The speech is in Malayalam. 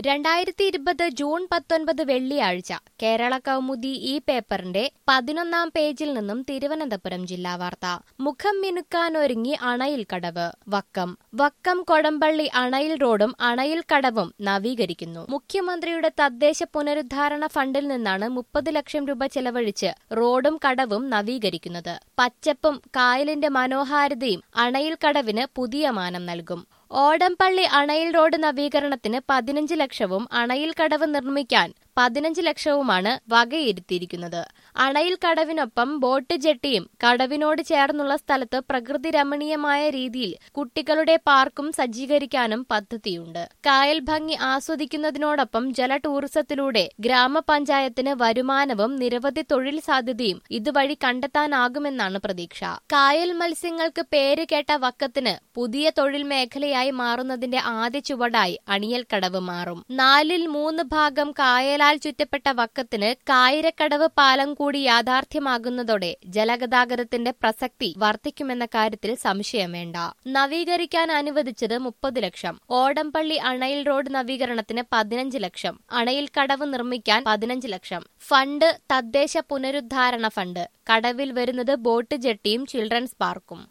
രണ്ടായിരത്തി ഇരുപത് ജൂൺ പത്തൊൻപത് വെള്ളിയാഴ്ച കേരള കൗമുദി ഈ പേപ്പറിന്റെ പതിനൊന്നാം പേജിൽ നിന്നും തിരുവനന്തപുരം ജില്ലാ വാർത്ത മുഖം മിനുക്കാനൊരുങ്ങി അണയിൽ കടവ് വക്കം വക്കം കൊടമ്പള്ളി അണയിൽ റോഡും അണയിൽ കടവും നവീകരിക്കുന്നു മുഖ്യമന്ത്രിയുടെ തദ്ദേശ പുനരുദ്ധാരണ ഫണ്ടിൽ നിന്നാണ് മുപ്പത് ലക്ഷം രൂപ ചെലവഴിച്ച് റോഡും കടവും നവീകരിക്കുന്നത് പച്ചപ്പും കായലിന്റെ മനോഹാരിതയും അണയിൽ കടവിന് പുതിയ മാനം നൽകും ഓടംപള്ളി അണയിൽ റോഡ് നവീകരണത്തിന് പതിനഞ്ച് ലക്ഷവും അണയിൽ കടവ് നിർമ്മിക്കാൻ പതിനഞ്ച് ലക്ഷവുമാണ് വകയിരുത്തിയിരിക്കുന്നത് അണയിൽ കടവിനൊപ്പം ബോട്ട് ജെട്ടിയും കടവിനോട് ചേർന്നുള്ള സ്ഥലത്ത് പ്രകൃതി രമണീയമായ രീതിയിൽ കുട്ടികളുടെ പാർക്കും സജ്ജീകരിക്കാനും പദ്ധതിയുണ്ട് കായൽ ഭംഗി ആസ്വദിക്കുന്നതിനോടൊപ്പം ജല ടൂറിസത്തിലൂടെ ഗ്രാമപഞ്ചായത്തിന് വരുമാനവും നിരവധി തൊഴിൽ സാധ്യതയും ഇതുവഴി കണ്ടെത്താനാകുമെന്നാണ് പ്രതീക്ഷ കായൽ മത്സ്യങ്ങൾക്ക് പേര് കേട്ട വക്കത്തിന് പുതിയ തൊഴിൽ മേഖലയായി മാറുന്നതിന്റെ ആദ്യ ചുവടായി അണിയൽ കടവ് മാറും നാലിൽ മൂന്ന് ഭാഗം കായലാൽ ചുറ്റപ്പെട്ട വക്കത്തിന് കായിരക്കടവ് പാലം കൂടി യാഥാർത്ഥ്യമാകുന്നതോടെ ജലഗതാഗതത്തിന്റെ പ്രസക്തി വർദ്ധിക്കുമെന്ന കാര്യത്തിൽ സംശയം വേണ്ട നവീകരിക്കാൻ അനുവദിച്ചത് മുപ്പത് ലക്ഷം ഓടംപള്ളി അണയിൽ റോഡ് നവീകരണത്തിന് പതിനഞ്ച് ലക്ഷം അണയിൽ കടവ് നിർമ്മിക്കാൻ പതിനഞ്ച് ലക്ഷം ഫണ്ട് തദ്ദേശ പുനരുദ്ധാരണ ഫണ്ട് കടവിൽ വരുന്നത് ബോട്ട് ജെട്ടിയും ചിൽഡ്രൻസ് പാർക്കും